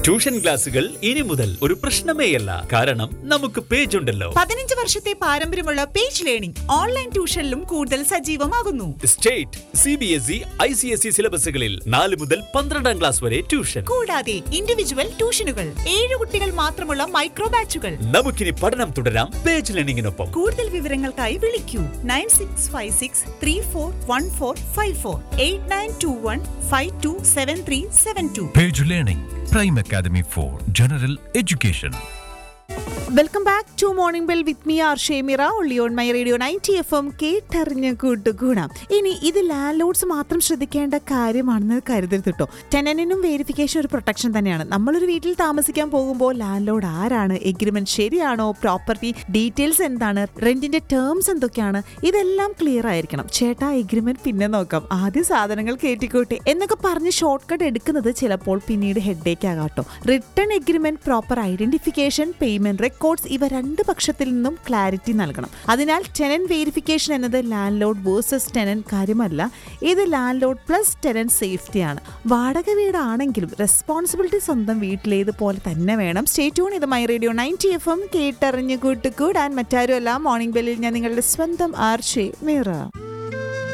Tuition ക്ലാസുകൾ ഇനി മുതൽ ഒരു പ്രശ്നമേയല്ല കാരണം നമുക്ക് പേജ് ഉണ്ടല്ലോ പതിനഞ്ച് വർഷത്തെ പാരമ്പര്യമുള്ള പേജ് ലേണിംഗ് ഓൺലൈൻ ട്യൂഷനിലും കൂടുതൽ സജീവമാകുന്നു state C B S E I C S E സിലബസുകളിൽ നാല് മുതൽ പന്ത്രണ്ടാം ക്ലാസ് വരെ ട്യൂഷൻ കൂടാതെ ഇൻഡിവിജ്വൽ ട്യൂഷനുകൾ ഏഴ് കുട്ടികൾ മാത്രമുള്ള മൈക്രോ ബാച്ചുകൾ നമുക്കിനി പഠനം തുടരാം പേജ് ലേണിംഗിനൊപ്പം കൂടുതൽ വിവരങ്ങൾക്കായി വിളിക്കൂ nine six five six three four one four five four eight nine two one five two seven three seven two Page Learning, Prime Academy for General Education. Welcome back to morning bell with me R Shemira ഒള്ളി on my radio ninety F M കേട്ടറിഞ്ഞ് കൂട്ടുകൂടാം ഇനി ഇത് land lords മാത്രം ശ്രദ്ധിക്കേണ്ട കാര്യമാണെന്ന് കരുതരുത് കേട്ടോ ടെനനിനും വേരിഫിക്കേഷൻ ഒരു പ്രൊട്ടക്ഷൻ തന്നെയാണ് നമ്മളൊരു വീട്ടിൽ താമസിക്കാൻ പോകുമ്പോൾ ലാൻഡ് ലോഡ് ആരാണ് എഗ്രിമെന്റ് ശരിയാണോ പ്രോപ്പർട്ടി ഡീറ്റെയിൽസ് എന്താണ് റെന്റിന്റെ ടേംസ് എന്തൊക്കെയാണ് ഇതെല്ലാം ക്ലിയർ ആയിരിക്കണം ചേട്ടാ എഗ്രിമെന്റ് പിന്നെ നോക്കാം ആദ്യം സാധനങ്ങൾ കയറ്റിക്കോട്ടെ എന്നൊക്കെ പറഞ്ഞ് ഷോർട്ട് കട്ട് എടുക്കുന്നത് ചിലപ്പോൾ പിന്നീട് ഹെഡേക്ക് ആകാട്ടോ return agreement proper identification payment records ഇവ രണ്ട് പക്ഷത്തിൽ നിന്നും ക്ലാരിറ്റി നൽകണം അതിനാൽ ടെനൻ വേരിഫിക്കേഷൻ എന്നത് ലാൻഡ് ലോഡ് വേഴ്സസ് ടെനൻ കാര്യമല്ല ഇത് ലാൻഡ് ലോഡ് പ്ലസ് ടെനൻ സേഫ്റ്റിയാണ് വാടക വീടാണെങ്കിലും റെസ്പോൺസിബിലിറ്റി സ്വന്തം വീട്ടിലേതുപോലെ തന്നെ വേണം സ്റ്റേറ്റ്യൂൺ ഇത് my radio ninety F M കേട്ടറിഞ്ഞ് കൂട്ടുകൂടാൻ മറ്റാരുമല്ല മോർണിംഗ് ബെല്ലിൽ ഞാൻ നിങ്ങളുടെ സ്വന്തം ആർഷേ മീറ